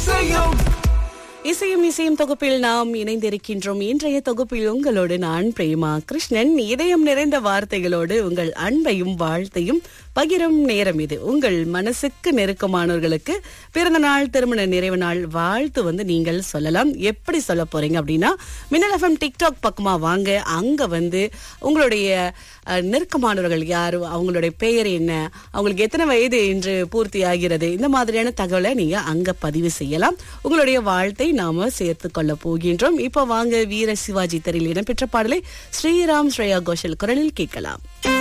இசையும் இசையும் இசையும் தொகுப்பில் நாம் இணைந்திருக்கின்றோம் இன்றைய தொகுப்பில் உங்களோடு நான் பிரேமா கிருஷ்ணன் இதயம் நிறைந்த வார்த்தைகளோடு உங்கள் அன்பையும் வாழ்த்தையும் பகிரும் நேரம் இது உங்கள் மனசுக்கு நெருக்கமானவர்களுக்கு பிறந்த நாள் திருமண நிறைவு நாள் வாழ்த்து வந்து நீங்கள் சொல்லலாம் எப்படி சொல்ல போறீங்க அப்படின்னா மின்னல் எஃப்எம் டிக்டாக் பக்கமா வாங்க அங்க வந்து உங்களுடைய அஹ், நெருக்கமானவர்கள் யார் அவங்களுடைய பெயர் என்ன அவங்களுக்கு எத்தனை வயது என்று பூர்த்தி ஆகிறது இந்த மாதிரியான தகவலை நீங்க அங்க பதிவு செய்யலாம் உங்களுடைய வாழ்த்தை நாம சேர்த்து கொள்ள போகின்றோம் இப்போ வாங்க வீர சிவாஜி தெரியல இடம்பெற்ற பாடலை ஸ்ரீராம் ஸ்ரேயா கோஷல் குரலில் கேட்கலாம்